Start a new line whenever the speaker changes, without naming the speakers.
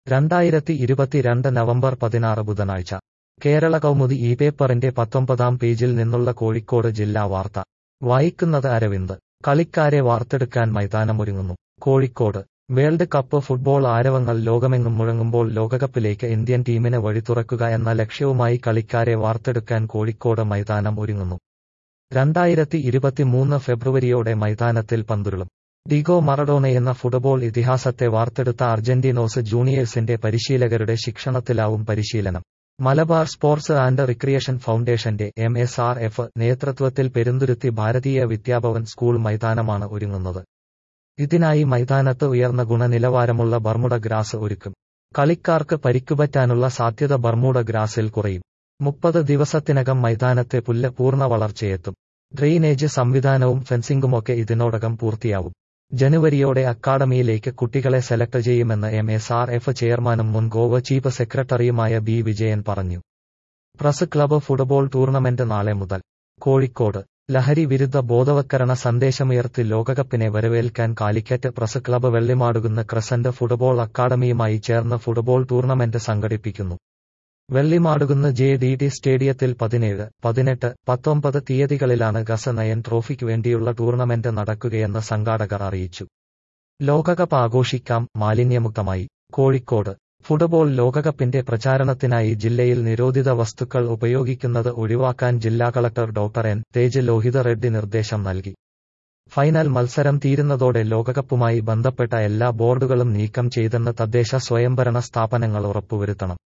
രണ്ടായിരത്തി ഇരുപത്തിരണ്ട് നവംബർ പതിനാറ് ബുധനാഴ്ച കേരള കൗമുദി ഈ പേപ്പറിന്റെ പത്തൊമ്പതാം പേജിൽ നിന്നുള്ള കോഴിക്കോട് ജില്ലാ വാർത്ത വായിക്കുന്നത് അരവിന്ദ് കളിക്കാരെ വാർത്തെടുക്കാൻ മൈതാനമൊരുങ്ങുന്നു കോഴിക്കോട് വേൾഡ് കപ്പ് ഫുട്ബോൾ ആരവങ്ങൾ ലോകമെങ്ങും മുഴങ്ങുമ്പോൾ ലോകകപ്പിലേക്ക് ഇന്ത്യൻ ടീമിന് വഴി തുറക്കുക എന്ന ലക്ഷ്യവുമായി കളിക്കാരെ വാർത്തെടുക്കാൻ കോഴിക്കോട് മൈതാനം ഒരുങ്ങുന്നു രണ്ടായിരത്തി ഇരുപത്തിമൂന്ന് ഫെബ്രുവരിയോടെ മൈതാനത്തിൽ പന്തുരുളും ഡിഗോ മറഡോണയെന്ന ഫുട്ബോൾ ഇതിഹാസത്തെ വാർത്തെടുത്ത അർജന്റീനോസ് ജൂനിയേഴ്സിന്റെ പരിശീലകരുടെ ശിക്ഷണത്തിലാവും പരിശീലനം മലബാർ സ്പോർട്സ് ആൻഡ് റിക്രിയേഷൻ ഫൗണ്ടേഷന്റെ എം എസ് ആർ എഫ് നേതൃത്വത്തിൽ പെരുന്തുരുത്തി ഭാരതീയ വിദ്യാഭവൻ സ്കൂൾ മൈതാനമാണ് ഒരുങ്ങുന്നത് ഇതിനായി മൈതാനത്ത് ഉയർന്ന ഗുണനിലവാരമുള്ള ബർമുഡ ഗ്രാസ് ഒരുക്കും കളിക്കാർക്ക് പരിക്കുപറ്റാനുള്ള സാധ്യത ബർമുഡ ഗ്രാസിൽ കുറയും മുപ്പത് ദിവസത്തിനകം മൈതാനത്തെ പുല്ല് പൂർണ്ണ വളർച്ചയെത്തും ഡ്രെയിനേജ് സംവിധാനവും ഫെൻസിംഗുമൊക്കെ ഇതിനോടകം പൂർത്തിയാവും ജനുവരിയോടെ അക്കാഡമിയിലേക്ക് കുട്ടികളെ സെലക്ട് ചെയ്യുമെന്ന് എം എസ് ആർ എഫ് ചെയർമാനും മുൻ ഗോവ ചീഫ് സെക്രട്ടറിയുമായ ബി വിജയൻ പറഞ്ഞു പ്രസ് ക്ലബ്ബ് ഫുട്ബോൾ ടൂർണമെന്റ് നാളെ മുതൽ കോഴിക്കോട് ലഹരി വിരുദ്ധ ബോധവത്കരണ സന്ദേശമുയർത്തി ലോകകപ്പിനെ വരവേൽക്കാൻ Calicut press club Vellimadukunnu crescent football അക്കാദമിയുമായി ചേർന്ന് ഫുട്ബോൾ ടൂർണമെന്റ് സംഘടിപ്പിക്കുന്നു വെള്ളിമാടുകുന്ന് ജെ ഡി ടി സ്റ്റേഡിയത്തിൽ പതിനേഴ് പതിനെട്ട് പത്തൊമ്പത് തീയതികളിലാണ് ഗസ നയൻ ട്രോഫിക്ക് വേണ്ടിയുള്ള ടൂർണമെന്റ് നടക്കുകയെന്ന് സംഘാടകർ അറിയിച്ചു ലോകകപ്പ് ആഘോഷിക്കാം മാലിന്യമുക്തമായി കോഴിക്കോട് ഫുട്ബോൾ ലോകകപ്പിന്റെ പ്രചാരണത്തിനായി ജില്ലയിൽ നിരോധിത വസ്തുക്കൾ ഉപയോഗിക്കുന്നത് ഒഴിവാക്കാൻ ജില്ലാ collector doctor N Tej Lohitha Reddy നിർദ്ദേശം നൽകി ഫൈനൽ മത്സരം തീരുന്നതോടെ ലോകകപ്പുമായി ബന്ധപ്പെട്ട എല്ലാ ബോർഡുകളും നീക്കം ചെയ്തെന്ന് തദ്ദേശ സ്വയംഭരണ സ്ഥാപനങ്ങൾ ഉറപ്പുവരുത്തണം